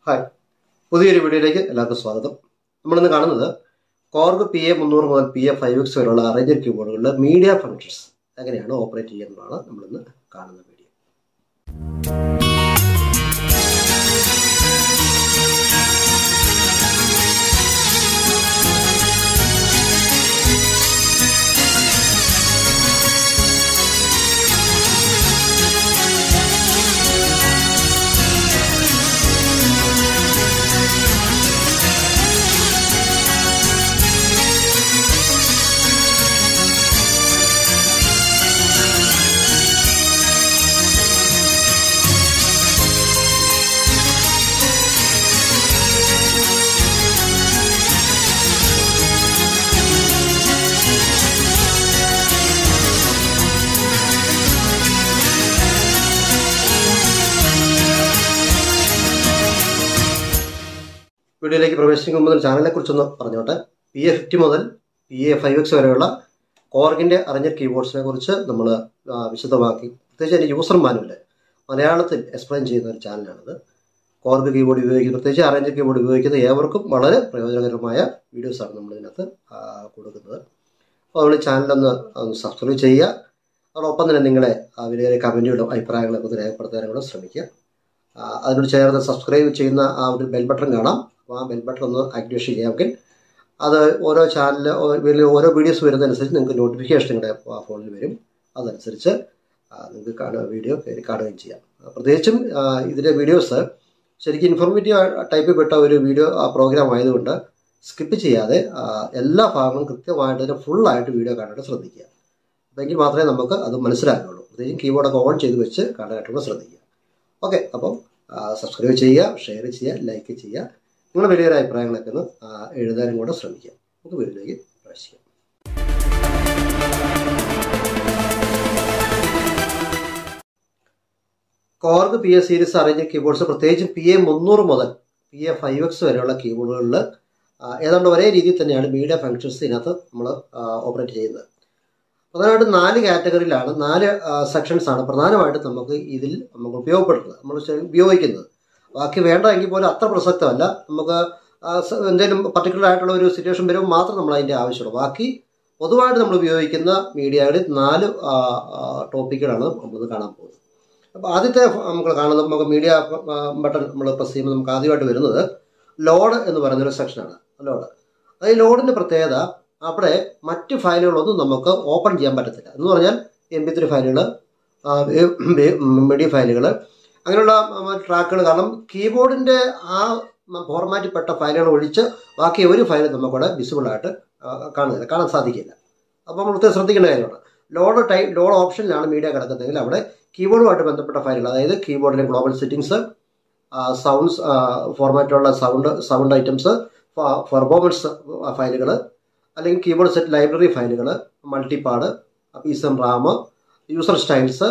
hi പുതിയൊരു വീഡിയോയിലേക്ക് എല്ലാവർക്കും സ്വാഗതം നമ്മളിന്ന് കാണുന്നത് കോർഗ് പി എ മുന്നൂറ് മുതൽ പി എ ഫൈവ് എക്സ് വരെയുള്ള അറേഞ്ചർ കീബോർഡുകളിൽ മീഡിയ ഫങ്ഷൻസ് എങ്ങനെയാണ് ഓപ്പറേറ്റ് ചെയ്യുന്നതാണ് നമ്മളിന്ന് കാണുന്ന വീഡിയോ വീഡിയോയിലേക്ക് പ്രവേശിക്കും മുതൽ ചാനലിനെ കുറിച്ചൊന്ന് പറഞ്ഞോട്ടെ പി എ ഫിഫ്റ്റി മുതൽ പി എ ഫൈവ് എക്സ് വരെയുള്ള കോർഗിൻ്റെ അറേഞ്ചർ കീബോർഡ്സിനെ കുറിച്ച് നമ്മൾ വിശദമാക്കി പ്രത്യേകിച്ച് അതിൻ്റെ യൂസർ മാനുവല് മലയാളത്തിൽ എക്സ്പ്ലെയിൻ ചെയ്യുന്ന ഒരു ചാനലാണിത് കോർഗ് കീബോർഡ് ഉപയോഗിക്കുന്ന പ്രത്യേകിച്ച് അറേഞ്ചർ കീബോർഡ് ഉപയോഗിക്കുന്ന ഏവർക്കും വളരെ പ്രയോജനകരമായ വീഡിയോസാണ് നമ്മൾ ഇതിനകത്ത് കൊടുക്കുന്നത് അപ്പോൾ നമ്മൾ ചാനലൊന്ന് ഒന്ന് സബ്സ്ക്രൈബ് ചെയ്യുക അതോടൊപ്പം തന്നെ നിങ്ങളെ വിലയേറെ കമൻറ്റുകളും അഭിപ്രായങ്ങളൊക്കെ ഒന്ന് രേഖപ്പെടുത്താനും കൂടെ ശ്രമിക്കുക അതിനോട് ചേർന്ന് സബ്സ്ക്രൈബ് ചെയ്യുന്ന ആ ഒരു ബെൽ ബട്ടൺ കാണാം അപ്പോൾ ആ ബെൽ ബട്ടൺ ഒന്ന് ആക്ടിവേഷൻ ചെയ്യാമെങ്കിൽ അത് ഓരോ ചാനൽ വലിയ ഓരോ വീഡിയോസ് വരുന്നതനുസരിച്ച് നിങ്ങൾക്ക് നോട്ടിഫിക്കേഷൻ നിങ്ങളുടെ ഫോണിൽ വരും അതനുസരിച്ച് നിങ്ങൾക്ക് കാണുക വീഡിയോ കയറി കാണുകയും ചെയ്യാം പ്രത്യേകിച്ചും ഇതിൻ്റെ വീഡിയോസ് ശരിക്കും ഇൻഫോർമേറ്റീവ് ടൈപ്പിൽ പെട്ട ഒരു വീഡിയോ പ്രോഗ്രാം ആയതുകൊണ്ട് സ്കിപ്പ് ചെയ്യാതെ എല്ലാ ഭാഗങ്ങളും കൃത്യമായിട്ട് അതിന് ഫുള്ളായിട്ട് വീഡിയോ കാണാനായിട്ട് ശ്രദ്ധിക്കുക എങ്കിൽ മാത്രമേ നമുക്ക് അത് മനസ്സിലാക്കുകയുള്ളൂ പ്രത്യേകിച്ചും കീബോർഡൊക്കെ ഓൺ ചെയ്ത് വെച്ച് കാണാനായിട്ടുള്ള ശ്രദ്ധിക്കുക ഓക്കെ അപ്പം സബ്സ്ക്രൈബ് ചെയ്യുക ഷെയർ ചെയ്യുക ലൈക്ക് ചെയ്യുക നിങ്ങളുടെ വലിയൊരു അഭിപ്രായങ്ങളൊക്കെ ഒന്ന് എഴുതാനും കൂടെ ശ്രമിക്കുക നമുക്ക് വീട്ടിലേക്ക് പ്രവേശിക്കാം Korg P S series arrange keyboards പ്രത്യേകിച്ചും പി എ മുന്നൂറ് മുതൽ പി എ ഫൈവ് എക്സ് വരെയുള്ള കീബോർഡുകളിൽ ഏതാണ്ട് ഒരേ രീതിയിൽ തന്നെയാണ് മീഡിയ ഫങ്ഷൻസ് ഇതിനകത്ത് നമ്മൾ ഓപ്പറേറ്റ് ചെയ്യുന്നത് പ്രധാനമായിട്ടും നാല് കാറ്റഗറിയിലാണ് നാല് സെക്ഷൻസ് ആണ് പ്രധാനമായിട്ടും നമുക്ക് ഇതിൽ നമുക്ക് ഉപയോഗപ്പെടുന്നത് നമ്മൾ ഉപയോഗിക്കുന്നത് ബാക്കി വേണ്ട എങ്കിൽ പോലും അത്ര പ്രസക്തമല്ല നമുക്ക് എന്തെങ്കിലും പർട്ടിക്കുലർ ആയിട്ടുള്ള ഒരു സിറ്റുവേഷൻ വരുമ്പോൾ മാത്രം നമ്മൾ അതിൻ്റെ ആവശ്യമുള്ളൂ ബാക്കി പൊതുവായിട്ട് നമ്മൾ ഉപയോഗിക്കുന്ന മീഡിയകളിൽ നാല് ടോപ്പിക്കുകളാണ് നമ്മൾ കാണാൻ പോകുന്നത് അപ്പോൾ ആദ്യത്തെ നമുക്ക് കാണുന്നത് നമുക്ക് മീഡിയ ബട്ടൺ നമ്മൾ പ്രസ് ചെയ്യുമ്പോൾ നമുക്ക് ആദ്യമായിട്ട് വരുന്നത് ലോഡ് എന്ന് പറയുന്ന ഒരു സെക്ഷനാണ് ലോഡ് അത് ഈ ലോഡിൻ്റെ പ്രത്യേകത അവിടെ മറ്റ് ഫയലുകളൊന്നും നമുക്ക് ഓപ്പൺ ചെയ്യാൻ പറ്റത്തില്ല എന്ന് പറഞ്ഞാൽ എം പി ത്രീ ഫയലുകൾ മീഡിയ ഫയലുകൾ അങ്ങനെയുള്ള ട്രാക്കുകൾ കാരണം കീബോർഡിൻ്റെ ആ ഫോർമാറ്റിൽപ്പെട്ട ഫയലുകൾ ഒഴിച്ച് ബാക്കി ഒരു ഫയൽ നമുക്കവിടെ വിസിബിളായിട്ട് കാണുന്നില്ല കാണാൻ സാധിക്കില്ല അപ്പോൾ നമ്മൾ പ്രത്യേകം ശ്രദ്ധിക്കേണ്ട കാര്യമാണ് ലോഡ് ടൈപ്പ് ലോഡ് ഓപ്ഷനിലാണ് മീഡിയ കിടക്കുന്നതെങ്കിൽ അവിടെ കീബോർഡുമായിട്ട് ബന്ധപ്പെട്ട ഫയലുകൾ അതായത് കീബോർഡിലെ ഗ്ലോബൽ സെറ്റിങ്സ് സൗണ്ട്സ് ഫോർമാറ്റുള്ള സൗണ്ട് സൗണ്ട് ഐറ്റംസ് പെർഫോമൻസ് ഫയലുകൾ അല്ലെങ്കിൽ കീബോർഡ് സെറ്റ് ലൈബ്രറി ഫയലുകൾ മൾട്ടിപാഡ് പീസം റാം യൂസർ സ്റ്റൈൽസ്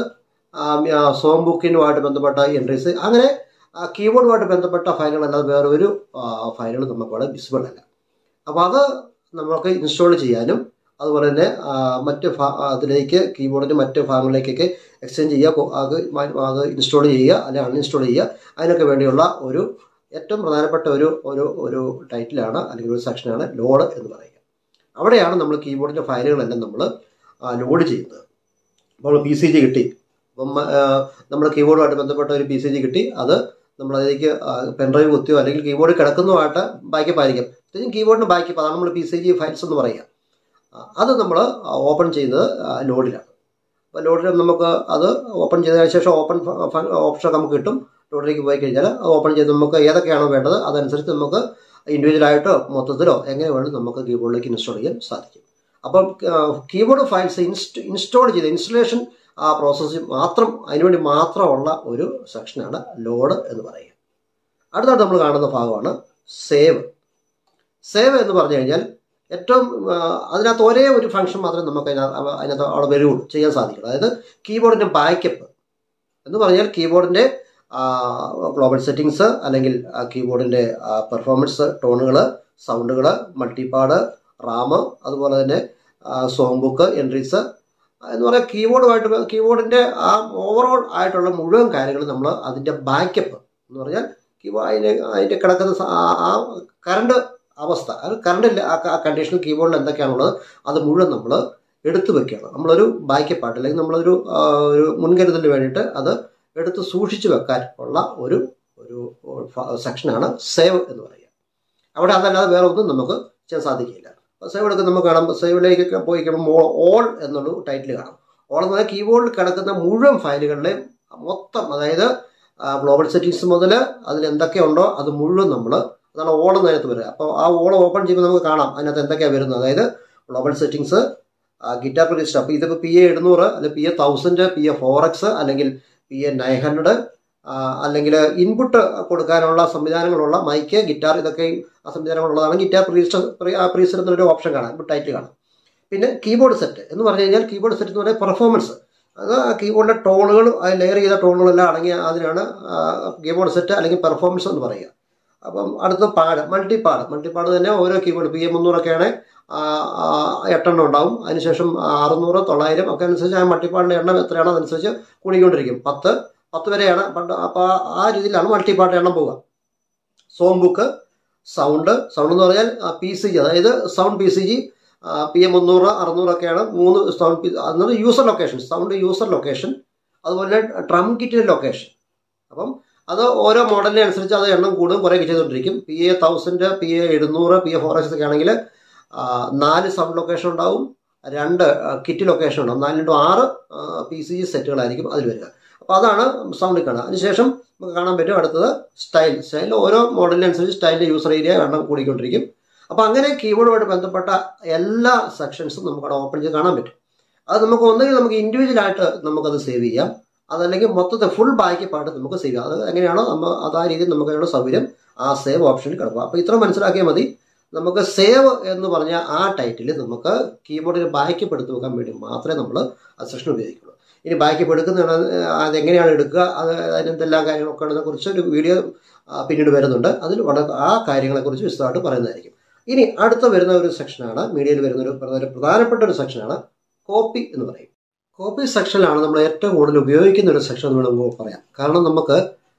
സോം ബുക്കിനുമായിട്ട് ബന്ധപ്പെട്ട എൻട്രീസ് അങ്ങനെ കീബോർഡുമായിട്ട് ബന്ധപ്പെട്ട ഫയലുകളല്ലാതെ വേറെ ഒരു ഫയലുകൾ നമുക്കവിടെ വിസിബിൾ അല്ല അപ്പോൾ അത് നമുക്ക് ഇൻസ്റ്റാൾ ചെയ്യാനും അതുപോലെ തന്നെ മറ്റ് അതിലേക്ക് കീബോർഡിൻ്റെ മറ്റ് ഭാഗങ്ങളിലേക്കൊക്കെ എക്സ്ചേഞ്ച് ചെയ്യുക അത് അത് ഇൻസ്റ്റാൾ ചെയ്യുക അല്ലെങ്കിൽ അൺഇൻസ്റ്റാൾ ചെയ്യുക അതിനൊക്കെ വേണ്ടിയുള്ള ഒരു ഏറ്റവും പ്രധാനപ്പെട്ട ഒരു ഒരു ഒരു ടൈറ്റിലാണ് അല്ലെങ്കിൽ ഒരു സെക്ഷനാണ് ലോഡ് എന്ന് പറയുക അവിടെയാണ് നമ്മൾ കീബോർഡിൻ്റെ ഫയലുകളെല്ലാം നമ്മൾ ലോഡ് ചെയ്യുന്നത് അപ്പോൾ പി സി ജി കിട്ടി അപ്പം നമ്മൾ കീബോർഡുമായിട്ട് ബന്ധപ്പെട്ട ഒരു പി സി ജി കിട്ടി അത് നമ്മൾ അതിലേക്ക് പെൻഡ്രൈവ് കുത്തിയോ അല്ലെങ്കിൽ കീബോർഡിൽ കിടക്കുന്നതുമായിട്ട് ബാക്കപ്പ് ആയിരിക്കും കീബോർഡിന് ബാക്കപ്പ് അതാണ് നമ്മൾ പി സി ജി ഫയൽസ് എന്ന് പറയുക അത് നമ്മൾ ഓപ്പൺ ചെയ്യുന്നത് ലോഡിലാണ് അപ്പോൾ ലോഡിൽ നമുക്ക് അത് ഓപ്പൺ ചെയ്തതിനു ശേഷം ഓപ്പൺ ഓപ്ഷൻ നമുക്ക് കിട്ടും ലോഡിലേക്ക് പോയി കഴിഞ്ഞാൽ അത് ഓപ്പൺ ചെയ്ത് നമുക്ക് ഏതൊക്കെയാണോ വേണ്ടത് അതനുസരിച്ച് നമുക്ക് ഇൻഡിവിജ്വലായിട്ടോ മൊത്തത്തിലോ എങ്ങനെ വേണം നമുക്ക് കീബോർഡിലേക്ക് ഇൻസ്റ്റാൾ ചെയ്യാൻ സാധിക്കും അപ്പം കീബോർഡ് ഫയൽസ് ഇൻസ്റ്റ് ഇൻസ്റ്റാൾ ചെയ്ത് ഇൻസ്റ്റലേഷൻ ആ പ്രോസസ്സ് മാത്രം അതിനുവേണ്ടി മാത്രമുള്ള ഒരു സെക്ഷനാണ് ലോഡ് എന്ന് പറയുക അടുത്തായിട്ട് നമ്മൾ കാണുന്ന ഭാഗമാണ് സേവ് സേവ് എന്ന് പറഞ്ഞു കഴിഞ്ഞാൽ ഏറ്റവും അതിനകത്ത് ഒരേ ഒരു ഫംഗ്ഷൻ മാത്രമേ നമുക്ക് അതിനകത്ത് അതിനകത്ത് അവിടെ വരുള്ളൂ ചെയ്യാൻ സാധിക്കുള്ളൂ അതായത് കീബോർഡിൻ്റെ ബാക്കപ്പ് എന്ന് പറഞ്ഞാൽ കീബോർഡിൻ്റെ ഗ്ലോബൽ സെറ്റിങ്സ് അല്ലെങ്കിൽ കീബോർഡിൻ്റെ പെർഫോമൻസ് ടോണുകൾ സൗണ്ടുകൾ മൾട്ടിപാഡ് റാം അതുപോലെ തന്നെ സോങ് ബുക്ക് എൻട്രീസ് എന്ന് പറയാം കീബോർഡുമായിട്ട് കീബോർഡിൻ്റെ ആ ഓവറോൾ ആയിട്ടുള്ള മുഴുവൻ കാര്യങ്ങളും നമ്മൾ അതിൻ്റെ ബാക്കപ്പ് എന്ന് പറഞ്ഞാൽ കീബോർഡ് അതിന് അതിൻ്റെ കിടക്കുന്ന സ- ആ- ആ കറണ്ട് അവസ്ഥ അത് കറണ്ട് ആ കണ്ടീഷനിൽ കീബോർഡിൽ എന്തൊക്കെയാണുള്ളത് അത് മുഴുവൻ നമ്മൾ എടുത്തു വെക്കുകയാണ് നമ്മളൊരു ബാക്കപ്പാട്ട് അല്ലെങ്കിൽ നമ്മളൊരു ആ, ഒരു മുൻകരുതലിന് വേണ്ടിയിട്ട് അത് എടുത്ത് സൂക്ഷിച്ചു വെക്കാൻ ഉള്ള ഒരു ഒരു സെക്ഷനാണ് സേവ് എന്ന് പറയുക അവിടെ അതല്ലാതെ വേറെ ഒന്നും നമുക്ക് ചെയ്യാൻ സാധിക്കില്ല സേവ് എടുക്കുന്ന നമുക്ക് കാണാം സേവിലേക്ക് പോയി കഴിയുമ്പോൾ ഓൾ എന്നുള്ള ടൈറ്റിൽ കാണാം ഓൾ എന്ന് പറഞ്ഞാൽ കീബോർഡിൽ കിടക്കുന്ന മുഴുവൻ ഫയലുകളുടെയും മൊത്തം അതായത് ഗ്ലോബൽ സെറ്റിങ്സ് മുതൽ അതിൽ എന്തൊക്കെയുണ്ടോ അത് മുഴുവൻ നമ്മൾ അതാണ് ഓൾ നേരത്ത് വരിക അപ്പോൾ ആ ഓൾ ഓപ്പൺ ചെയ്യുമ്പോൾ നമുക്ക് കാണാം അതിനകത്ത് എന്തൊക്കെയാണ് വരുന്നത് അതായത് ഗ്ലോബൽ സെറ്റിങ്സ് ഗിറ്റാർ പ്ലേലിസ്റ്റ് അപ്പോൾ ഇതിപ്പോൾ പി എ എഴുന്നൂറ് അല്ലെങ്കിൽ P A thousand P A four X അല്ലെങ്കിൽ പി എ നയൻ ഹൺഡ്രഡ് അല്ലെങ്കിൽ ഇൻപുട്ട് കൊടുക്കാനുള്ള സംവിധാനങ്ങളുള്ള മൈക്ക് ഗിറ്റാർ ഇതൊക്കെ ആ സംവിധാനങ്ങളുള്ളതാണ് ഗിറ്റാർ പ്രീസ്റ്റർ പ്രീസ്റ്റർ എന്നൊരു ഓപ്ഷൻ കാണാം ഇപ്പോൾ ടൈറ്റിൽ കാണാം പിന്നെ കീബോർഡ് സെറ്റ് എന്ന് പറഞ്ഞു കഴിഞ്ഞാൽ കീബോർഡ് സെറ്റ് എന്ന് പറഞ്ഞാൽ പെർഫോമൻസ് അത് കീബോർഡിൻ്റെ ടോണുകൾ ലെയർ ചെയ്ത ടോണുകളെല്ലാം അടങ്ങിയ അതിനാണ് കീബോർഡ് സെറ്റ് അല്ലെങ്കിൽ പെർഫോമൻസ് എന്ന് പറയുക അപ്പം അടുത്ത pad multi pad multi pad തന്നെ ഓരോ കീബോർഡ് പി എം മുന്നൂറൊക്കെയാണ് എട്ടെണ്ണം ഉണ്ടാവും അതിനുശേഷം അറുന്നൂറ് തൊള്ളായിരം ഒക്കെ അനുസരിച്ച് ആ മൾട്ടിപ്പാടിൻ്റെ എണ്ണം എത്രയാണോ അതനുസരിച്ച് കൂടിക്കൊണ്ടിരിക്കും പത്ത് പത്ത് വരെയാണ് പണ്ട് അപ്പോൾ ആ രീതിയിലാണ് മൾട്ടിപ്പാട്ട് എണ്ണം പോവുക സോം ബുക്ക് സൗണ്ട് സൗണ്ട് എന്ന് പറഞ്ഞാൽ പി സി ജി അതായത് sound P C G P M മുന്നൂറ് അറുന്നൂറൊക്കെയാണ് മൂന്ന് സൗണ്ട് പി അന്നത് user location sound user location അതുപോലെ ട്രം കിറ്റിൻ്റെ ലൊക്കേഷൻ അപ്പം അത് ഓരോ മോഡലിനെ അനുസരിച്ച് അത് എണ്ണം കൂടും കുറേയൊക്കെ ചെയ്തുകൊണ്ടിരിക്കും P A thousand P A എഴുന്നൂറ് പി എ ഫോർ എക്സ് ഒക്കെ ആണെങ്കിൽ നാല് സൗണ്ട് ലൊക്കേഷൻ ഉണ്ടാവും രണ്ട് കിറ്റ് ലൊക്കേഷൻ ഉണ്ടാവും നാല് ഇൻറ്റു ആറ് പി സി ജി സെറ്റുകളായിരിക്കും അതിൽ വരിക അപ്പോൾ അതാണ് സൗണ്ടിൽ കാണുക അതിനുശേഷം നമുക്ക് കാണാൻ പറ്റും അടുത്തത് സ്റ്റൈൽ സ്റ്റൈൽ ഓരോ മോഡലിനനുസരിച്ച് സ്റ്റൈലിൻ്റെ യൂസർ ഏരിയ എണ്ണം കൂടിക്കൊണ്ടിരിക്കും അപ്പോൾ അങ്ങനെ കീബോർഡുമായിട്ട് ബന്ധപ്പെട്ട എല്ലാ സെക്ഷൻസും നമുക്കവിടെ ഓപ്പൺ ചെയ്ത് കാണാൻ പറ്റും അത് നമുക്ക് ഒന്നുകിൽ നമുക്ക് ഇൻഡിവിജ്വലായിട്ട് നമുക്കത് സേവ് ചെയ്യാം അതല്ലെങ്കിൽ മൊത്തത്തെ ഫുൾ ബാക്കി പാട്ട് നമുക്ക് സേവ് ചെയ്യാം അത് എങ്ങനെയാണോ നമ്മൾ അത് ആ രീതിയിൽ നമുക്ക് അതിനുള്ള സൗകര്യം ആ സേവ് ഓപ്ഷനിൽ കിടക്കും അപ്പോൾ ഇത്ര മനസ്സിലാക്കിയാൽ മതി നമുക്ക് സേവ് എന്ന് പറഞ്ഞ ആ ടൈറ്റിൽ നമുക്ക് കീബോർഡിൽ ബാക്കപ്പ് എടുത്ത് വെക്കാൻ വേണ്ടി മാത്രമേ നമ്മൾ ആ സെക്ഷൻ ഉപയോഗിക്കുള്ളൂ ഇനി ബാക്കപ്പ് എടുക്കുന്ന അതെങ്ങനെയാണ് എടുക്കുക അത് അതിനെന്തെല്ലാം കാര്യങ്ങളൊക്കെ ഉള്ളതിനെ കുറിച്ച് ഒരു വീഡിയോ പിന്നീട് വരുന്നുണ്ട് അതിൽ വളരെ ആ കാര്യങ്ങളെക്കുറിച്ച് വിശദമായിട്ട് പറയുന്നതായിരിക്കും ഇനി അടുത്ത വരുന്ന ഒരു സെക്ഷനാണ് മീഡിയയിൽ വരുന്ന ഒരു ഒരു പ്രധാനപ്പെട്ട ഒരു സെക്ഷനാണ് കോപ്പി എന്ന് പറയും കോപ്പി സെക്ഷനിലാണ് നമ്മൾ ഏറ്റവും കൂടുതൽ ഉപയോഗിക്കുന്ന ഒരു സെക്ഷൻ എന്ന് വേണമെങ്കിൽ പറയാം കാരണം നമുക്ക്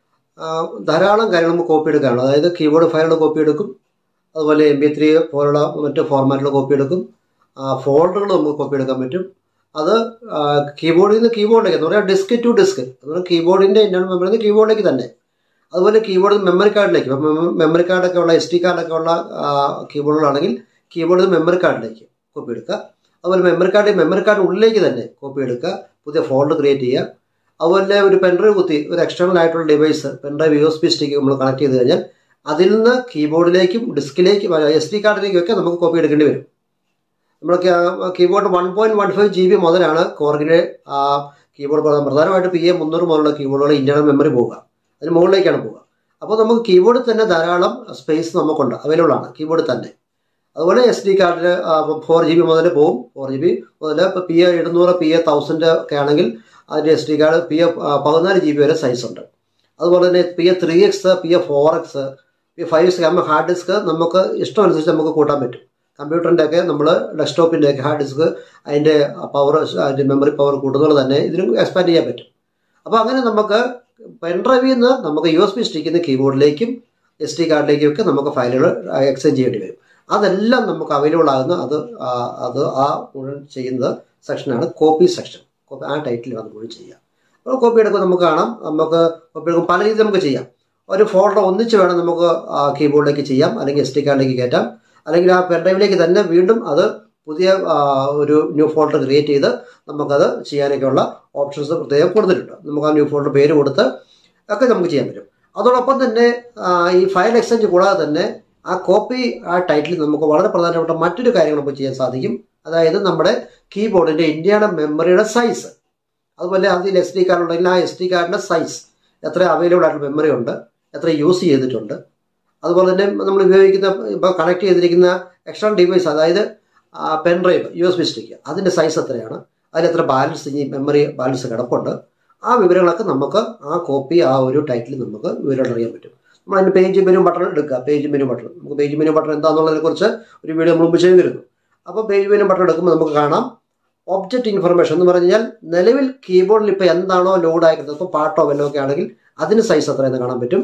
ധാരാളം കാര്യങ്ങൾ നമുക്ക് കോപ്പി എടുക്കാനുണ്ട് അതായത് കീബോർഡ് ഫയലുകൾ കോപ്പി എടുക്കും അതുപോലെ എം പി ത്രീ പോലുള്ള മറ്റ് ഫോർമാറ്റിൽ കോപ്പി എടുക്കും ഫോൾഡറുകൾ നമുക്ക് കോപ്പി എടുക്കാൻ പറ്റും അത് കീബോർഡിൽ നിന്ന് കീബോർഡിലേക്ക് എന്ന് പറഞ്ഞാൽ ഡിസ്ക് ടു ഡിസ്ക് എന്ന് പറഞ്ഞാൽ കീബോർഡിൻ്റെ ഇന്റർണൽ മെമ്മറി കീബോർഡിലേക്ക് തന്നെ അതുപോലെ കീബോർഡ് മെമ്മറി കാർഡിലേക്ക് ഇപ്പം മെമ്മറി കാർഡൊക്കെ ഉള്ള എസ് ടി കാർഡൊക്കെ ഉള്ള കീബോർഡുകളാണെങ്കിൽ കീബോർഡിൽ മെമ്മറി കാർഡിലേക്ക് കോപ്പി എടുക്കുക അതുപോലെ മെമ്മറി കാർഡ് മെമ്മറി കാർഡ് ഉള്ളിലേക്ക് തന്നെ കോപ്പി എടുക്കുക പുതിയ ഫോൾഡർ ക്രിയേറ്റ് ചെയ്യുക അതുപോലെ ഒരു പെൻഡ്രൈവ് കുത്തി ഒരു എക്സ്റ്റേണൽ ആയിട്ടുള്ള device pendrive U S P stick നമ്മൾ കണക്ട് ചെയ്ത് കഴിഞ്ഞാൽ അതിൽ നിന്ന് കീബോർഡിലേക്കും ഡിസ്കിലേക്കും എസ് ഡി കാർഡിലേക്കും ഒക്കെ നമുക്ക് കോപ്പി എടുക്കേണ്ടി വരും നമ്മൾ keyboard one point one five G B മുതലാണ് കോർഗിലെ കീബോർഡ് പ്രധാനമായിട്ട് പി എ മുന്നൂറ് മുതലുള്ള കീബോർഡുകൾ ഇന്റർണൽ മെമ്മറി പോവുക അതിന് മുകളിലേക്കാണ് പോവുക അപ്പോൾ നമുക്ക് കീബോർഡിൽ തന്നെ ധാരാളം സ്പേസ് നമുക്കുണ്ട് അവൈലബിൾ ആണ് കീബോർഡിൽ തന്നെ അതുപോലെ എസ് ഡി കാർഡിൽ ഫോർ ജി ബി മുതൽ പോകും ഫോർ ജി ബി മുതൽ ഇപ്പോൾ പി എ എഴുന്നൂറ് പി എ തൗസൻഡ് ഒക്കെ ആണെങ്കിൽ അതിൻ്റെ S D card P A പതിനാല് ജി ബി വരെ സൈസ് ഉണ്ട് അതുപോലെ തന്നെ P A three X P A four X P five X ആകുമ്പോൾ ഹാർഡ് ഡിസ്ക് നമുക്ക് ഇഷ്ടമനുസരിച്ച് നമുക്ക് കൂട്ടാൻ പറ്റും കമ്പ്യൂട്ടറിൻ്റെ ഒക്കെ നമ്മൾ ഡെസ്ക്ടോപ്പിൻ്റെ ഒക്കെ ഹാർഡ് ഡിസ്ക് അതിൻ്റെ പവർ അതിൻ്റെ മെമ്മറി പവർ കൂട്ടുന്നത് തന്നെ ഇതിനും എക്സ്പാൻഡ് ചെയ്യാൻ പറ്റും അപ്പോൾ അങ്ങനെ നമുക്ക് പെൻഡ്രൈവിൽ നിന്ന് നമുക്ക് യു എസ് ബി സ്റ്റിക്കുന്ന കീബോർഡിലേക്കും എസ് ഡി കാർഡിലേക്കും ഒക്കെ നമുക്ക് ഫയലുകൾ എക്സ്ചേഞ്ച് ചെയ്യേണ്ടി വരും അതെല്ലാം നമുക്ക് അവൈലബിൾ ആകുന്ന അത് അത് ആ മുഴുവൻ ചെയ്യുന്നത് സെക്ഷനാണ് കോപ്പി സെക്ഷൻ കോപ്പി ആ ടൈറ്റിൽ അത് മുഴുവൻ ചെയ്യാം അപ്പോൾ കോപ്പി എടുക്കുമ്പോൾ നമുക്ക് കാണാം നമുക്ക് കോപ്പി എടുക്കുമ്പോൾ പല രീതിയിൽ നമുക്ക് ചെയ്യാം ഒരു ഫോൾഡർ ഒന്നിച്ച് വേണം നമുക്ക് കീബോർഡിലേക്ക് ചെയ്യാം അല്ലെങ്കിൽ എസ് ഡി കാർഡിലേക്ക് കയറ്റാം അല്ലെങ്കിൽ ആ പെൻഡ്രൈവിലേക്ക് തന്നെ വീണ്ടും അത് പുതിയ ഒരു ന്യൂ ഫോൾഡർ ക്രിയേറ്റ് ചെയ്ത് നമുക്കത് ചെയ്യാനൊക്കെയുള്ള ഓപ്ഷൻസ് പ്രത്യേകം കൊടുത്തിട്ടുണ്ട് നമുക്ക് ആ ന്യൂ ഫോൾഡർ പേര് കൊടുത്ത് ഒക്കെ നമുക്ക് ചെയ്യാൻ പറ്റും അതോടൊപ്പം തന്നെ ഈ ഫയൽ എക്സ്ചേഞ്ച് കൂടാതെ തന്നെ ആ കോപ്പി ആ ടൈറ്റിൽ നമുക്ക് വളരെ പ്രധാനപ്പെട്ട മറ്റൊരു കാര്യം നമുക്ക് ചെയ്യാൻ സാധിക്കും അതായത് നമ്മുടെ കീബോർഡിൻ്റെ ഇന്ത്യയുടെ മെമ്മറിയുടെ സൈസ് അതുപോലെ അതിൽ എസ് ഡി കാർഡ് ഉണ്ടെങ്കിൽ ആ എസ് ഡി കാർഡിൻ്റെ സൈസ് എത്ര അവൈലബിൾ ആയിട്ടുള്ള മെമ്മറി ഉണ്ട് എത്ര യൂസ് ചെയ്തിട്ടുണ്ട് അതുപോലെ തന്നെ നമ്മൾ ഉപയോഗിക്കുന്ന ഇപ്പോൾ കണക്ട് ചെയ്തിരിക്കുന്ന എക്സ്റ്റേണൽ ഡിവൈസ് അതായത് pen drive U S B stick അതിൻ്റെ സൈസ് എത്രയാണ് അതിൽ എത്ര ബാലൻസ് ഈ മെമ്മറി ബാലൻസ് കിടപ്പുണ്ട് ആ വിവരങ്ങളൊക്കെ നമുക്ക് ആ കോപ്പി ആ ഒരു ടൈറ്റിൽ നമുക്ക് വിവരം അറിയാൻ പറ്റും നമ്മൾ അതിൻ്റെ പേജ് മെനു ബട്ടൺ എടുക്കുക പേജ് മെനു ബട്ടൺ നമുക്ക് പേജ് മെനു ബട്ടൺ എന്താണെന്നുള്ളതിനെ കുറിച്ച് ഒരു വീഡിയോ മുമ്പ് ചെയ്തിരുന്നു അപ്പോൾ പേജ് മെനു ബട്ടൺ എടുക്കുമ്പോൾ നമുക്ക് കാണാം ഒബ്ജക്റ്റ് ഇൻഫർമേഷൻ എന്ന് പറഞ്ഞാൽ നിലവിൽ കീബോർഡിൽ ഇപ്പോൾ എന്താണോ ലോഡ് ആയിരിക്കുന്നത് ഇപ്പോൾ പാട്ടോ വല്ലതും ഒക്കെ ആണെങ്കിൽ അതിന് സൈസ് എത്രയെന്ന് കാണാൻ പറ്റും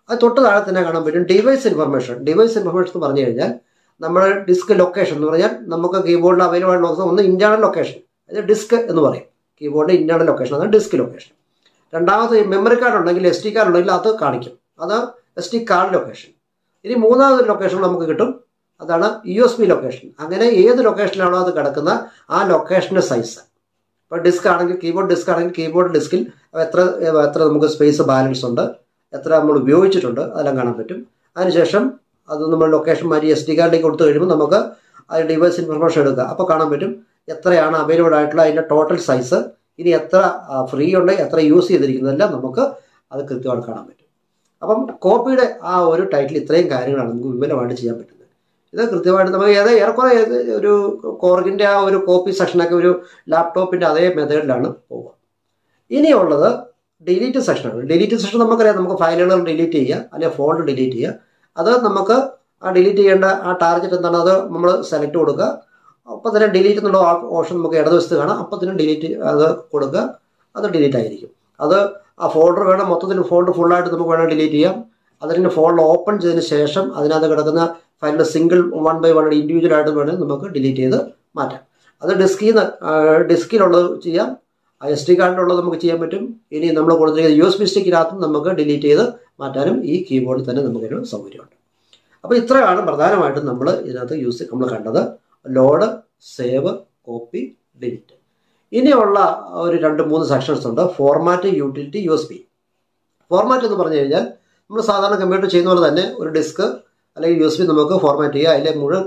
അത് തൊട്ട് താഴെ തന്നെ കാണാൻ പറ്റും ഡിവൈസ് ഇൻഫർമേഷൻ ഡിവൈസ് ഇൻഫർമേഷൻ എന്ന് പറഞ്ഞു കഴിഞ്ഞാൽ നമ്മുടെ ഡിസ്ക് ലൊക്കേഷൻ എന്ന് പറഞ്ഞാൽ നമുക്ക് കീബോർഡിൽ അവൈലബിൾ ആയിട്ടുള്ള ഒന്ന് ഇന്റേണൽ ലൊക്കേഷൻ അതായത് ഡിസ്ക് എന്ന് പറയും കീബോർഡിന്റെ ഇന്റേണൽ ലൊക്കേഷൻ അതാണ് ഡിസ്ക് ലൊക്കേഷൻ രണ്ടാമത് മെമ്മറി കാർഡ് ഉണ്ടെങ്കിൽ എസ് ടി കാർഡ് ഉണ്ടെങ്കിൽ അത് കാണിക്കും അത് എസ് ടി കാർഡ് ലൊക്കേഷൻ ഇനി മൂന്നാമത് ലൊക്കേഷൻ നമുക്ക് കിട്ടും അതാണ് യു എസ് ബി ലൊക്കേഷൻ അങ്ങനെ ഏത് ലൊക്കേഷനിലാണോ അത് കിടക്കുന്ന ആ ലൊക്കേഷൻ്റെ സൈസ് ഇപ്പോൾ ഡിസ്ക് ആണെങ്കിൽ കീബോർഡ് ഡിസ്ക് ആണെങ്കിൽ കീബോർഡ് ഡിസ്കിൽ എത്ര എത്ര നമുക്ക് സ്പേസ് ബാലൻസ് ഉണ്ട് എത്ര നമ്മൾ ഉപയോഗിച്ചിട്ടുണ്ട് അതെല്ലാം കാണാൻ പറ്റും അതിനുശേഷം അത് നമ്മൾ ലൊക്കേഷൻ മാറ്റി എസ് ഡി കാർഡിലേക്ക് കൊടുത്തു കഴിയുമ്പോൾ നമുക്ക് അത് ഡിവൈസ് ഇൻഫർമേഷൻ എടുക്കുക അപ്പോൾ കാണാൻ പറ്റും എത്രയാണ് അവൈലബിൾ ആയിട്ടുള്ള അതിൻ്റെ ടോട്ടൽ സൈസ് ഇനി എത്ര ഫ്രീ ഉണ്ട് എത്ര യൂസ് ചെയ്തിരിക്കുന്നതെല്ലാം നമുക്ക് അത് കൃത്യമായിട്ട് കാണാൻ പറ്റും അപ്പം കോപ്പിയുടെ ആ ഒരു ടൈറ്റിൽ ഇത്രയും കാര്യങ്ങളാണ് നമുക്ക് വിപുലമായിട്ട് ചെയ്യാൻ പറ്റുന്നത് ഇത് കൃത്യമായിട്ട് നമുക്ക് ഏത് ഏറെക്കുറെ ഏത് ഒരു കോർഗിൻ്റെ ആ ഒരു കോപ്പി സെക്ഷനൊക്കെ ഒരു ലാപ്ടോപ്പിൻ്റെ അതേ മെത്തേഡിലാണ് പോവുക ഇനിയുള്ളത് ഡിലീറ്റ് സെക്ഷനാണ് ഡിലീറ്റ് സെക്ഷൻ നമുക്കറിയാം നമുക്ക് ഫയലുകൾ ഡിലീറ്റ് ചെയ്യുക അല്ലെങ്കിൽ ഫോൾഡ് ഡിലീറ്റ് ചെയ്യുക അത് നമുക്ക് ആ ഡിലീറ്റ് ചെയ്യേണ്ട ആ ടാർഗറ്റ് എന്താണ് അത് നമ്മൾ സെലക്ട് കൊടുക്കുക അപ്പം തന്നെ ഡിലീറ്റ് എന്നുള്ള ഓപ്ഷൻ നമുക്ക് ഇടതുവശത്ത് കാണാം അപ്പം തന്നെ ഡിലീറ്റ് അത് കൊടുക്കുക അത് ഡിലീറ്റ് ആയിരിക്കും അത് ആ ഫോൾഡർ വേണം മൊത്തത്തിൽ ഫോൾഡർ ഫുള്ളായിട്ട് നമുക്ക് വേണം ഡിലീറ്റ് ചെയ്യാം അതിന് ഫോൾഡർ ഓപ്പൺ ചെയ്തതിന് ശേഷം അതിനകത്ത് കിടക്കുന്ന ഫയലിൻ്റെ single one by one individual ആയിട്ട് വേണം നമുക്ക് ഡിലീറ്റ് ചെയ്ത് മാറ്റാം അത് ഡിസ്കിൽ നിന്ന് ഡിസ്കിലുള്ളത് ചെയ്യാം എസ് ടി കാർഡിലുള്ളത് നമുക്ക് ചെയ്യാൻ പറ്റും ഇനി നമ്മൾ കൊടുത്തിരിക്കുന്ന യു എസ് ബി സ്റ്റിക്കിനകത്തും നമുക്ക് ഡിലീറ്റ് ചെയ്ത് മാറ്റാനും ഈ കീബോർഡിൽ തന്നെ നമുക്കൊരു സൗകര്യമുണ്ട് അപ്പോൾ ഇത്രയാണ് പ്രധാനമായിട്ടും നമ്മൾ ഇതിനകത്ത് യൂസ് നമ്മൾ കണ്ടത് ലോഡ് സേവ് കോപ്പി ഡിലീറ്റ് ഇനിയുള്ള ഒരു രണ്ട് മൂന്ന് സെക്ഷൻസ് ഉണ്ട് format utility U S B format എന്ന് പറഞ്ഞു കഴിഞ്ഞാൽ നമ്മൾ സാധാരണ കമ്പ്യൂട്ടർ ചെയ്യുന്ന പോലെ തന്നെ ഒരു ഡിസ്ക് അല്ലെങ്കിൽ യു എസ് ബി നമുക്ക് ഫോർമാറ്റ് ചെയ്യുക അതിലെ മുഴുവൻ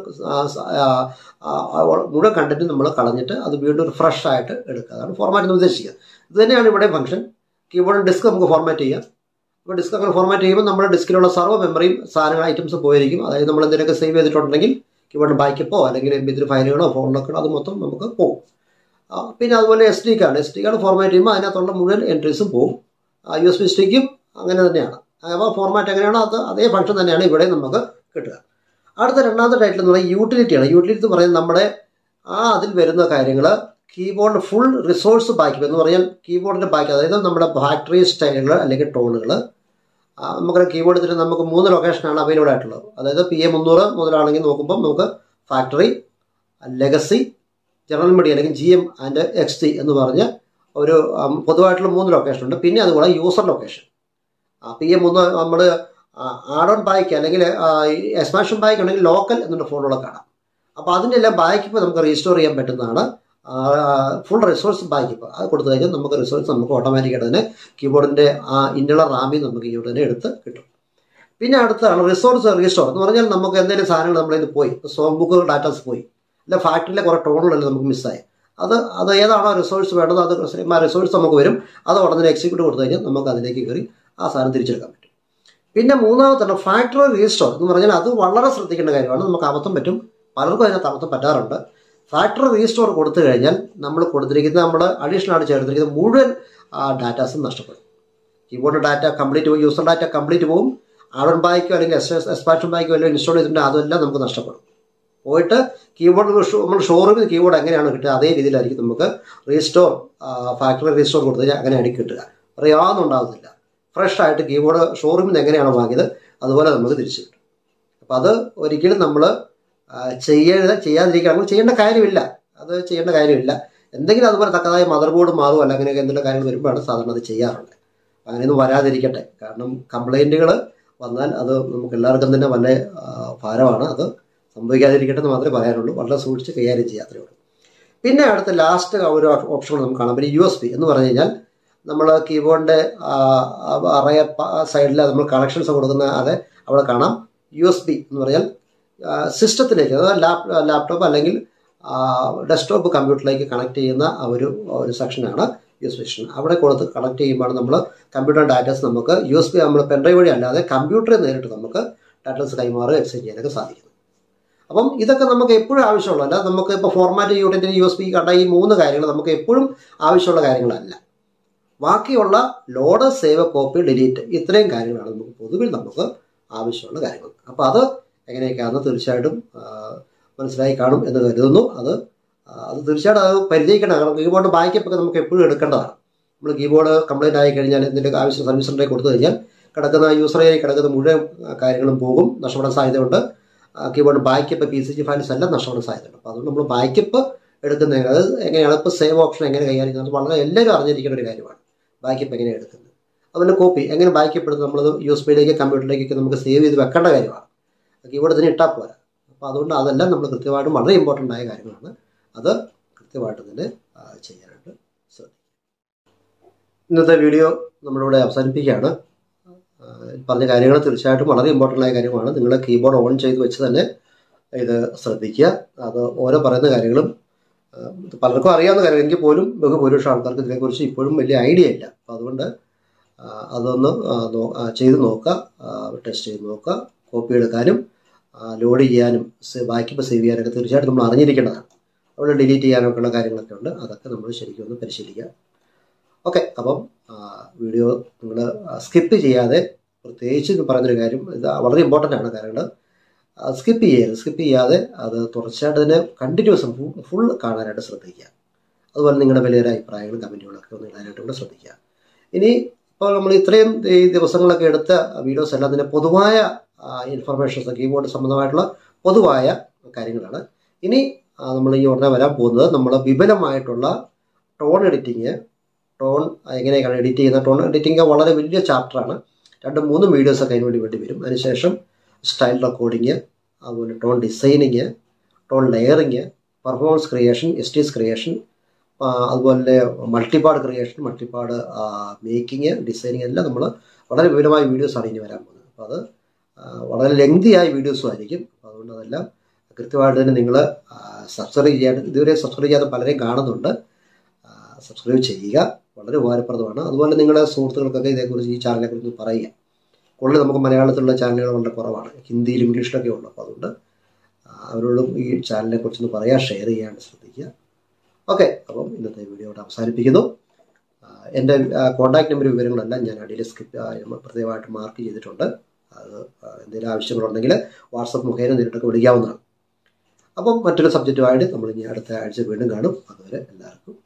മുഴുവൻ കണ്ടന്റ് നമ്മൾ കളഞ്ഞിട്ട് അത് വീണ്ടും ഒരു ഫ്രഷ് ആയിട്ട് എടുക്കുക അതാണ് ഫോർമാറ്റ് എന്ന് ഉദ്ദേശിക്കുക ഇത് തന്നെയാണ് ഇവിടെ ഫംഗ്ഷൻ കീബോർഡ് ഡിസ്ക് നമുക്ക് ഫോർമാറ്റ് ചെയ്യാം അപ്പോൾ ഡിസ്ക് അങ്ങനെ ഫോർമാറ്റ് ചെയ്യുമ്പോൾ നമ്മുടെ ഡിസ്കിലുള്ള സർവ്വ മെമ്മറിയും സാധനങ്ങൾ ഐറ്റംസ് പോയിരിക്കും അതായത് നമ്മൾ എന്തെങ്കിലുമൊക്കെ സേവ് ചെയ്തിട്ടുണ്ടെങ്കിൽ കീബോർഡ് ബാക്കപ്പോ അല്ലെങ്കിൽ എം ബി ഫയലുകളോ ഫോണിലൊക്കെ അത് മൊത്തം നമുക്ക് പോകും പിന്നെ അതുപോലെ S D card S D card format ചെയ്യുമ്പോൾ അതിനകത്തുള്ള മുഴുവൻ എൻട്രീസും പോകും യു എസ് ബി സ്റ്റിക്കും അങ്ങനെ തന്നെയാണ് അപ്പോൾ ഫോർമാറ്റ് എങ്ങനെയാണോ അത് അതേ ഫംഗ്ഷൻ തന്നെയാണ് ഇവിടെ നമുക്ക് കിട്ടുക അടുത്ത രണ്ടാമത്തെ ടൈറ്റിൽ എന്ന് പറയുന്നത് യൂട്ടിലിറ്റിയാണ് യൂട്ടിലിറ്റി എന്ന് പറയുന്നത് നമ്മുടെ ആ അതിൽ വരുന്ന കാര്യങ്ങൾ കീബോർഡ് ഫുൾ റിസോഴ്സ് ബാക്കപ്പ് എന്ന് പറഞ്ഞാൽ കീബോർഡിൻ്റെ ബാക്കി അതായത് നമ്മുടെ ഫാക്ടറി സ്റ്റൈലുകൾ അല്ലെങ്കിൽ ടോണുകൾ നമുക്കറിയാം കീബോർഡ് ഇതിൽ നമുക്ക് മൂന്ന് ലൊക്കേഷനാണ് അവൈലബിൾ ആയിട്ടുള്ളത് അതായത് പി എ മുന്നൂറ് മുതലാണെങ്കിൽ നോക്കുമ്പോൾ നമുക്ക് ഫാക്ടറി ലെഗസി ജനറൽ മീഡിയ അല്ലെങ്കിൽ G M and X T എന്ന് പറഞ്ഞ ഒരു പൊതുവായിട്ടുള്ള മൂന്ന് ലൊക്കേഷൻ ഉണ്ട് പിന്നെ അതുപോലെ യൂസർ ലൊക്കേഷൻ പി എം മൂന്ന് നമ്മൾ ആഡ് ഓൺ ബായ്ക്ക് അല്ലെങ്കിൽ എക്സ്പാൻഷൻ ബായ്ക്ക് ഉണ്ടെങ്കിൽ ലോക്കൽ എന്നുള്ള ഫോണുകളെ കാണാം അപ്പോൾ അതിൻ്റെ എല്ലാം ബായ്ക്കിപ്പോൾ നമുക്ക് റീസ്റ്റോർ ചെയ്യാൻ പറ്റുന്നതാണ് ഫുൾ റിസോഴ്സ് ബാക്കപ്പ് അത് കൊടുത്തു കഴിഞ്ഞാൽ നമുക്ക് റിസോഴ്സ് നമുക്ക് ഓട്ടോമാറ്റിക്കായിട്ട് തന്നെ കീബോർഡിൻ്റെ ആ ഇന്നളർ റാമിൽ നമുക്ക് കീബോർഡ് തന്നെ എടുത്ത് കിട്ടും പിന്നെ അടുത്താണ് റിസോഴ്സ് റീസ്റ്റോർ എന്ന് പറഞ്ഞാൽ നമുക്ക് എന്തെങ്കിലും സാധനങ്ങൾ നമ്മളിത് പോയി സോങ് ബുക്ക് ഡാറ്റാസ് പോയി അല്ല ഫാക്ടറിയിലെ കുറേ ടോണുകളല്ലേ നമുക്ക് മിസ്സായി അത് അത് ഏതാണോ റിസോഴ്സ് വേണ്ടത് അത് റിസോഴ്സ് നമുക്ക് വരും അത് ഉടനെ എക്സിക്യൂട്ട് കൊടുത്തു കഴിഞ്ഞാൽ നമുക്ക് അതിലേക്ക് കയറി ആ സാധനം തിരിച്ചെടുക്കാൻ പറ്റും പിന്നെ മൂന്നാമത്തെ ഫാക്ടറി റീസ്റ്റോർ എന്ന് പറഞ്ഞാൽ അത് വളരെ ശ്രദ്ധിക്കേണ്ട കാര്യമാണ് നമുക്ക് അബദ്ധം പറ്റും പലർക്കും അതിനകത്ത് അബദ്ധം പറ്റാറുണ്ട് ഫാക്ടറി റീസ്റ്റോർ കൊടുത്തു കഴിഞ്ഞാൽ നമ്മൾ കൊടുത്തിരിക്കുന്ന നമ്മൾ അഡീഷണൽ ആയിട്ട് ചേർത്തിരിക്കുന്ന മുഴുവൻ ഡാറ്റാസും നഷ്ടപ്പെടും കീബോർഡ് ഡാറ്റ കംപ്ലീറ്റ് പോകും യൂസർ ഡാറ്റ കംപ്ലീറ്റ് പോകും ആഡൺ ബായ്ക്കോ അല്ലെങ്കിൽ എക്സ്പാൻഷൻ ബായ്ക്കോ അല്ലെങ്കിൽ ഇൻസ്റ്റാൾ ചെയ്തിട്ടുണ്ടെങ്കിൽ അതെല്ലാം നമുക്ക് നഷ്ടപ്പെടും പോയിട്ട് കീബോർഡ് നമ്മൾ ഷോറൂമിൽ കീബോർഡ് എങ്ങനെയാണ് കിട്ടുക അതേ രീതിയിലായിരിക്കും നമുക്ക് റീസ്റ്റോർ ഫാക്ടറി റീസ്റ്റോർ കൊടുത്തു കഴിഞ്ഞാൽ അങ്ങനെയായിരിക്കും കിട്ടുക അറിയാവുന്ന ഉണ്ടാകുന്നില്ല ഫ്രഷ് ആയിട്ട് കീബോർഡ് ഷോറൂമിൽ നിന്ന് എങ്ങനെയാണ് വാങ്ങിയത് അതുപോലെ നമുക്ക് തിരിച്ചു കിട്ടും അപ്പോൾ അത് ഒരിക്കലും നമ്മൾ ചെയ്യരുത് ചെയ്യാതിരിക്കുകയാണെങ്കിൽ ചെയ്യേണ്ട കാര്യമില്ല അത് ചെയ്യേണ്ട കാര്യമില്ല എന്തെങ്കിലും അതുപോലെ തക്കതായ മദർ ബോർഡ് മാറും അല്ല അങ്ങനെയൊക്കെ എന്തെങ്കിലും കാര്യങ്ങൾ വരുമ്പോഴാണ് സാധാരണ അത് ചെയ്യാറുള്ളത് അങ്ങനെയൊന്നും വരാതിരിക്കട്ടെ കാരണം കംപ്ലൈൻറ്റുകൾ വന്നാൽ അത് നമുക്ക് എല്ലാവർക്കും തന്നെ വല്ല ഭാരമാണ് അത് സംഭവിക്കാതിരിക്കട്ടെ എന്ന് മാത്രമേ പറയാനുള്ളൂ വളരെ സൂക്ഷിച്ച് കൈകാര്യം ചെയ്യാത്രേ ഉള്ളൂ പിന്നെ അടുത്ത ലാസ്റ്റ് ഒരു ഓപ്ഷൻ നമുക്ക് കാണാം പിന്നെ യു എസ് പി എന്ന് പറഞ്ഞു കഴിഞ്ഞാൽ നമ്മൾ കീബോർഡിൻ്റെ അറയ സൈഡിൽ നമ്മൾ കണക്ഷൻസ് കൊടുക്കുന്ന അത് അവിടെ കാണാം യു എസ് ബി എന്ന് പറഞ്ഞാൽ സിസ്റ്റത്തിലേക്ക് അതായത് ലാപ് ലാപ്ടോപ്പ് അല്ലെങ്കിൽ ഡെസ്ക്ടോപ്പ് കമ്പ്യൂട്ടറിലേക്ക് കണക്ട് ചെയ്യുന്ന ഒരു ഒരു സെക്ഷനാണ് യു എസ് ബി സെക്ഷൻ അവിടെ കൊടുത്ത് കണക്ട് ചെയ്യുമ്പോൾ നമ്മൾ കമ്പ്യൂട്ടർ ഡാറ്റാസ് നമുക്ക് യു എസ് ബി നമ്മൾ പെൻഡ്രൈവ് വഴി അല്ലാതെ കമ്പ്യൂട്ടറിൽ നേരിട്ട് നമുക്ക് ഡാറ്റാസ് കൈമാറുക എക്സ്ചേഞ്ച് ചെയ്യാനൊക്കെ സാധിക്കും അപ്പം ഇതൊക്കെ നമുക്ക് എപ്പോഴും ആവശ്യമുള്ള അല്ല നമുക്ക് ഇപ്പോൾ ഫോർമാറ്റ് യൂണിറ്റിന് യു എസ് ബി കണ്ട ഈ മൂന്ന് കാര്യങ്ങൾ നമുക്ക് എപ്പോഴും ആവശ്യമുള്ള കാര്യങ്ങളല്ല ബാക്കിയുള്ള ലോഡ് സേവ് കോപ്പി ഡിലീറ്റ് ഇത്രയും കാര്യങ്ങളാണ് നമുക്ക് പൊതുവിൽ നമുക്ക് ആവശ്യമുള്ള കാര്യങ്ങൾ അപ്പോൾ അത് എങ്ങനെയൊക്കെയാണെന്ന് തീർച്ചയായിട്ടും മനസ്സിലായി കാണും എന്ന് കരുതുന്നു അത് അത് തീർച്ചയായിട്ടും അത് പരിചയിക്കണം കാരണം കീബോർഡ് ബാക്കപ്പ് ഒക്കെ നമുക്ക് എപ്പോഴും എടുക്കേണ്ടതാണ് നമ്മൾ കീബോർഡ് കംപ്ലൈൻറ്റ് ആയി കഴിഞ്ഞാൽ എന്തെങ്കിലും ആവശ്യം സർവീസ് സെൻ്ററിൽ കൊടുത്തു കഴിഞ്ഞാൽ കിടക്കുന്ന യൂസർ ഏരിയ കിടക്കുന്ന മുഴുവൻ ആ, കാര്യങ്ങളും പോകും നഷ്ടപ്പെടാൻ സാധ്യതയുണ്ട് keyboard backup P C G files എല്ലാം നഷ്ടപ്പെടാൻ സാധ്യതയുണ്ട് അപ്പോൾ അതുകൊണ്ട് നമ്മൾ ബാക്കപ്പ് എടുക്കുന്നത് അത് എങ്ങനെയാണ് ഇപ്പോൾ സേവ് ഓപ്ഷൻ എങ്ങനെ കൈകാര്യം ചെയ്യുന്നത് വളരെ എല്ലാവരും അറിഞ്ഞിരിക്കേണ്ട ഒരു കാര്യമാണ് ബാക്കപ്പ് എങ്ങനെ എടുക്കുന്നത് അതുപോലെ കോപ്പി എങ്ങനെ ബാക്കപ്പ് എടുത്ത് നമ്മൾ യു എസ് ബിയിലേക്ക് കമ്പ്യൂട്ടറിലേക്കൊക്കെ നമുക്ക് സേവ് ചെയ്ത് വെക്കേണ്ട കാര്യമാണ് കീബോർഡ് തന്നെ ഇട്ടാൽ പോരാ അപ്പോൾ അതുകൊണ്ട് അതെല്ലാം നമ്മൾ കൃത്യമായിട്ടും വളരെ ഇമ്പോർട്ടൻ്റ് ആയ കാര്യങ്ങളാണ് അത് കൃത്യമായിട്ട് തന്നെ ആ, ചെയ്യാനായിട്ട് ശ്രദ്ധിക്കുക ഇന്നത്തെ വീഡിയോ നമ്മളിവിടെ അവസാനിപ്പിക്കുകയാണ് ആ, പറഞ്ഞ കാര്യങ്ങൾ തീർച്ചയായിട്ടും വളരെ ഇമ്പോർട്ടൻ്റ് ആയ കാര്യമാണ് നിങ്ങൾ കീബോർഡ് ഓൺ ചെയ്ത് വെച്ച് തന്നെ ഇത് ശ്രദ്ധിക്കുക അത് ഓരോ പറയുന്ന കാര്യങ്ങളും ആ, ഇത് പലർക്കും അറിയാവുന്ന കാര്യം എങ്കിൽ പോലും ബഹുഭൂരിപക്ഷം ആൾക്കാർക്ക് ഇതിനെക്കുറിച്ച് ഇപ്പോഴും വലിയ ഐഡിയ ഇല്ല അപ്പോൾ അതുകൊണ്ട് ആ, അതൊന്ന് ആ, നോ- ആ, ചെയ്ത് നോക്കുക ടെസ്റ്റ് ചെയ്ത് നോക്കുക കോപ്പി എടുക്കാനും ലോഡ് ചെയ്യാനും ബാക്കിപ്പോൾ സേവ് ചെയ്യാനൊക്കെ തീർച്ചയായിട്ടും നമ്മൾ അറിഞ്ഞിരിക്കേണ്ടതാണ് അവിടെ ഡിലീറ്റ് ചെയ്യാനൊക്കെ ഉള്ള കാര്യങ്ങളൊക്കെ ഉണ്ട് അതൊക്കെ നമ്മൾ ശരിക്കും ഒന്ന് പരിശീലിക്കുക ഓക്കെ അപ്പം ആ, വീഡിയോ നിങ്ങൾ സ്കിപ്പ് ചെയ്യാതെ പ്രത്യേകിച്ച് ഇത് പറഞ്ഞൊരു കാര്യം ഇത് വളരെ ഇമ്പോർട്ടൻ്റ് ആണ് കാര്യങ്ങൾ സ്കിപ്പ് ചെയ്യരുത് സ്കിപ്പ് ചെയ്യാതെ അത് തുടർച്ചയായിട്ട് തന്നെ കണ്ടിന്യൂസ് ഫുൾ കാണാനായിട്ട് ശ്രദ്ധിക്കുക അതുപോലെ നിങ്ങളുടെ വലിയൊരു അഭിപ്രായങ്ങളും കമൻറ്റുകളൊക്കെ ഒന്ന് ഇടാനായിട്ട് കൂടെ ശ്രദ്ധിക്കുക ഇനി ഇപ്പോൾ നമ്മൾ ഇത്രയും ഈ ദിവസങ്ങളൊക്കെ എടുത്ത വീഡിയോസ് എല്ലാം തന്നെ പൊതുവായ ഇൻഫർമേഷൻസ് കീബോർഡ് സംബന്ധമായിട്ടുള്ള പൊതുവായ കാര്യങ്ങളാണ് ഇനി നമ്മൾ ഈ ഉടനെ വരാൻ പോകുന്നത് നമ്മൾ വിപുലമായിട്ടുള്ള ടോൺ എഡിറ്റിങ് ടോൺ എങ്ങനെയൊക്കെയാണ് എഡിറ്റ് ചെയ്യുന്ന ടോൺ എഡിറ്റിംഗ് വളരെ വലിയ ചാപ്റ്ററാണ് രണ്ടും മൂന്നും വീഡിയോസ് ഒക്കെ അതിന് വേണ്ടി വേണ്ടി വരും അതിനുശേഷം സ്റ്റൈൽ റെക്കോർഡിങ് അതുപോലെ tone designing tone layering performance creation എസ്റ്റീസ് ക്രിയേഷൻ അതുപോലെ multipad creation multipad making designing എല്ലാം നമ്മൾ വളരെ വിപുലമായ വീഡിയോസാണ് ഇനി വരാൻ പോകുന്നത് അപ്പോൾ അത് ആ, വളരെ ലെങ്തി ആയ വീഡിയോസും ആയിരിക്കും അപ്പോൾ അതുകൊണ്ട് അതെല്ലാം കൃത്യമായിട്ട് തന്നെ നിങ്ങൾ സബ്സ്ക്രൈബ് ചെയ്യാൻ ഇതുവരെ സബ്സ്ക്രൈബ് ചെയ്യാതെ പലരെയും കാണുന്നുണ്ട് സബ്സ്ക്രൈബ് ചെയ്യുക വളരെ ഉപകാരപ്രദമാണ് അതുപോലെ നിങ്ങളുടെ സുഹൃത്തുക്കൾക്കൊക്കെ ഇതേക്കുറിച്ച് ഈ ചാനലിനെ കുറിച്ച് പറയുക കൂടുതൽ നമുക്ക് മലയാളത്തിലുള്ള ചാനലുകൾ വളരെ കുറവാണ് ഹിന്ദിയിലും ഇംഗ്ലീഷിലൊക്കെ ഉള്ളു അപ്പോൾ അതുകൊണ്ട് ആ, അവരോടും ഈ ചാനലിനെ കുറിച്ചൊന്ന് പറയാൻ ഷെയർ ചെയ്യാൻ ശ്രദ്ധിക്കുക ഓക്കെ അപ്പം ഇന്നത്തെ വീഡിയോ ഇവിടെ അവസാനിപ്പിക്കുന്നു ആ, എൻ്റെ കോൺടാക്ട് നമ്പർ വിവരങ്ങളെല്ലാം ഞാൻ അടിയിൽ സ്ക്രിപ്റ്റ് പ്രത്യേകമായിട്ട് മാർക്ക് ചെയ്തിട്ടുണ്ട് അത് ആ, എന്തെങ്കിലും ആവശ്യങ്ങളുണ്ടെങ്കിൽ വാട്സപ്പ് മുഖേന നേരിട്ടൊക്കെ വിളിക്കാവുന്നതാണ് അപ്പം മറ്റൊരു സബ്ജക്റ്റുമായിട്ട് നമ്മൾ ഇനി അടുത്ത ആഴ്ച വീണ്ടും കാണും അതുവരെ എല്ലാവർക്കും